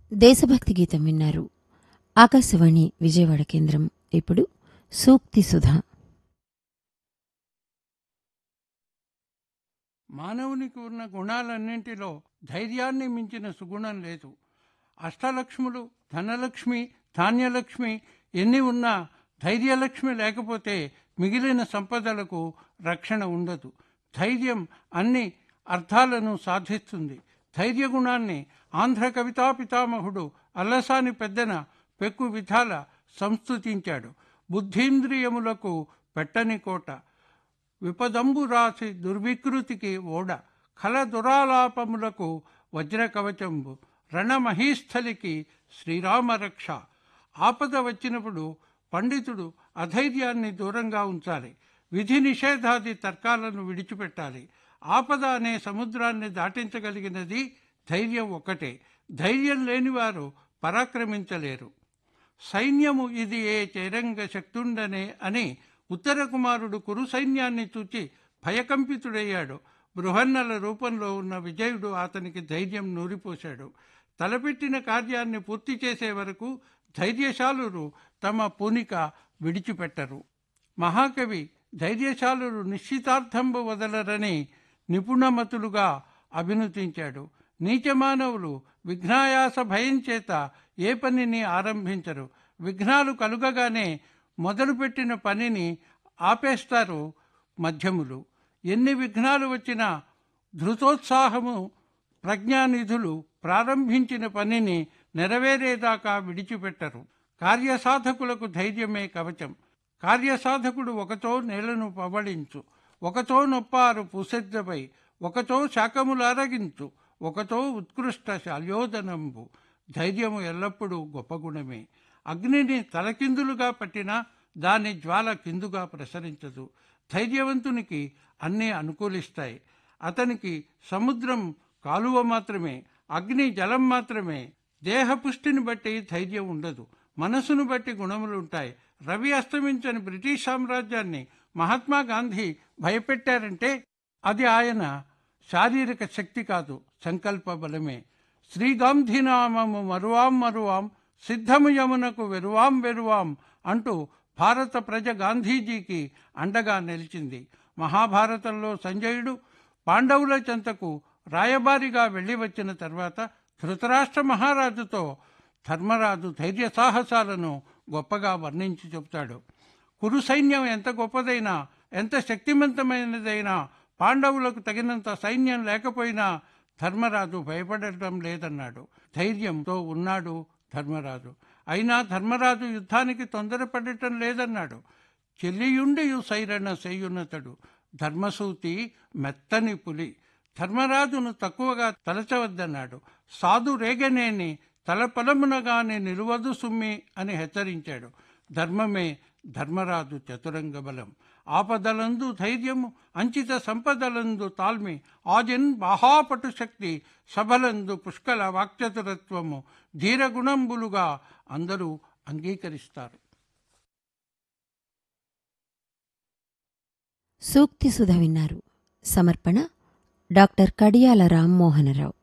దేశభక్తి గీతం విన్నారు ఆకాశవాణి విజయవాడ కేంద్రం ఇప్పుడు సూక్తి సుధా మానవునికి ఉన్న గుణాలన్నింటిలో ధైర్యాన్ని మించిన సుగుణం లేదు అష్టలక్ష్ములు ధనలక్ష్మి ధాన్యలక్ష్మి ఎన్ని ఉన్నా ధైర్యలక్ష్మి లేకపోతే మిగిలిన సంపదలకు రక్షణ ఉండదు ధైర్యం అన్ని అర్థాలను సాధిస్తుంది ధైర్య గుణాన్ని ఆంధ్ర కవితా పితామహుడు అల్లసాని పెద్దన పెక్కు విధాల సంస్థుతించాడు బుద్ధీంద్రియములకు పెట్టని కోట విపదంబు రాసి దుర్వికృతికి ఓడ ఖల దురాలాపములకు వజ్ర కవచంబు రణమహీస్థలికి శ్రీరామరక్ష ఆపద వచ్చినప్పుడు పండితుడు అధైర్యాన్ని దూరంగా ఉంచాలి విధి నిషేధాది తర్కాలను విడిచిపెట్టాలి ఆపద అనే సముద్రాన్ని దాటించగలిగినది ధైర్యం ఒక్కటే ధైర్యం లేనివారు పరాక్రమించలేరు సైన్యము ఇది ఏ చైరంగ శక్తుండనే అని ఉత్తర కుమారుడు కురు సైన్యాన్ని చూచి భయకంపితుడయ్యాడు బృహన్నల రూపంలో ఉన్న విజయుడు అతనికి ధైర్యం నూరిపోశాడు తలపెట్టిన కార్యాన్ని పూర్తి చేసే వరకు ధైర్యశాలురు తమ పూనిక విడిచిపెట్టరు మహాకవి ధైర్యశాలురు నిశ్చితార్థంబు వదలరని నిపుణమతులుగా అభినుతించాడు నీచమానవులు విఘ్నాయాస భయం చేత ఏ పనిని ఆరంభించరు విఘ్నాలు కలుగగానే మొదలుపెట్టిన పనిని ఆపేస్తారు మధ్యములు ఎన్ని విఘ్నాలు వచ్చినా ధృతోత్సాహము ప్రజ్ఞానిధులు ప్రారంభించిన పనిని నెరవేరేదాకా విడిచిపెట్టరు కార్యసాధకులకు ధైర్యమే కవచం కార్యసాధకుడు ఒకతో నేలను పవళించు ఒకతో నొప్పారు పుసెద్దపై ఒకతో శాఖములు అరగించు ఒకతో ఉత్కృష్ట శల్యోదనంబు ధైర్యము ఎల్లప్పుడూ గొప్ప గుణమే అగ్నిని తలకిందులుగా పట్టినా దాని జ్వాల కిందుగా ప్రసరించదు ధైర్యవంతునికి అన్నీ అనుకూలిస్తాయి అతనికి సముద్రం కాలువ మాత్రమే అగ్ని జలం మాత్రమే దేహపుష్టిని బట్టి ధైర్యం ఉండదు మనసును బట్టి గుణములుంటాయి రవి అస్తమించని బ్రిటిష్ సామ్రాజ్యాన్ని మహాత్మా గాంధీ భయపెట్టారంటే అది ఆయన శారీరక శక్తి కాదు సంకల్ప బలమే శ్రీగాంధీనామము మరువాం మరువాం సిద్ధము యమునకు వెరువాం వెరువాం అంటూ భారత ప్రజ గాంధీజీకి అండగా నిలిచింది మహాభారతంలో సంజయుడు పాండవుల చెంతకు రాయబారిగా వెళ్ళి వచ్చిన తర్వాత ధృతరాష్ట్ర మహారాజుతో ధర్మరాజు ధైర్య సాహసాలను గొప్పగా వర్ణించి చెబుతాడు కురు సైన్యం ఎంత గొప్పదైనా ఎంత శక్తివంతమైనదైనా పాండవులకు తగినంత సైన్యం లేకపోయినా ధర్మరాజు భయపడటం లేదన్నాడు ధైర్యంతో ఉన్నాడు ధర్మరాజు అయినా ధర్మరాజు యుద్ధానికి తొందరపడటం లేదన్నాడు చెల్లియుండియు సైరణ సేయునతడు ధర్మసూతి మెత్తని పులి ధర్మరాజును తక్కువగా తలచవద్దన్నాడు సాధు రేగనేని తలపలమునగానే నిలువదు సుమ్మి అని హెచ్చరించాడు ధర్మమే ధర్మరాజు చతురంగ బలం ఆపదలందు ధైర్యము అంచిత సంపదలందు తాల్మి ఆజన్ మహాపటు శక్తి సభలందు పుష్కల వాక్చతురత్వము ధీరగుణంబులుగా అందరూ అంగీకరిస్తారు సూక్తి సుధ విన్నారు సమర్పణ డాక్టర్ కడియాల రామ్మోహనరావు